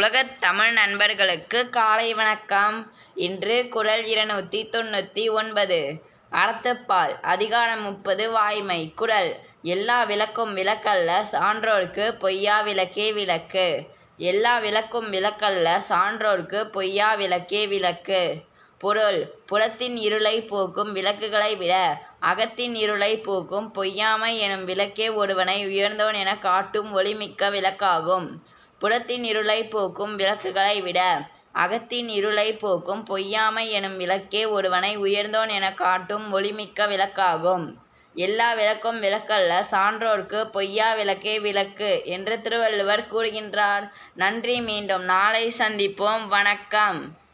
உலகத் தமிழ் நண்பர்களுக்கு காலை வணக்கம் இன்று குறள் இருநூற்றி தொண்ணூற்றி ஒன்பது அறத்துப்பால் அதிகாரம் முப்பது வாய்மை குறள் எல்லா விளக்கும் விளக்கல்ல சான்றோர்க்கு பொய்யா விளக்கே விளக்கு எல்லா விளக்கும் விளக்கல்ல சான்றோர்க்கு பொய்யா விளக்கே விளக்கு பொருள் புறத்தின் இருளை போக்கும் விளக்குகளை விட அகத்தின் இருளை போக்கும் பொய்யாமை எனும் விளக்கே ஒருவனை உயர்ந்தோன் என காட்டும் ஒளிமிக்க விளக்காகும் புறத்தின் இருளை போக்கும் விளக்குகளை விட அகத்தின் இருளை போக்கும் பொய்யாமை எனும் விளக்கே ஒருவனை உயர்ந்தோன் என காட்டும் ஒளிமிக்க விளக்காகும் எல்லா விளக்கும் விளக்கல்ல சான்றோர்க்கு பொய்யா விளக்கே விளக்கு என்று திருவள்ளுவர் கூறுகின்றார் நன்றி மீண்டும் நாளை சந்திப்போம் வணக்கம்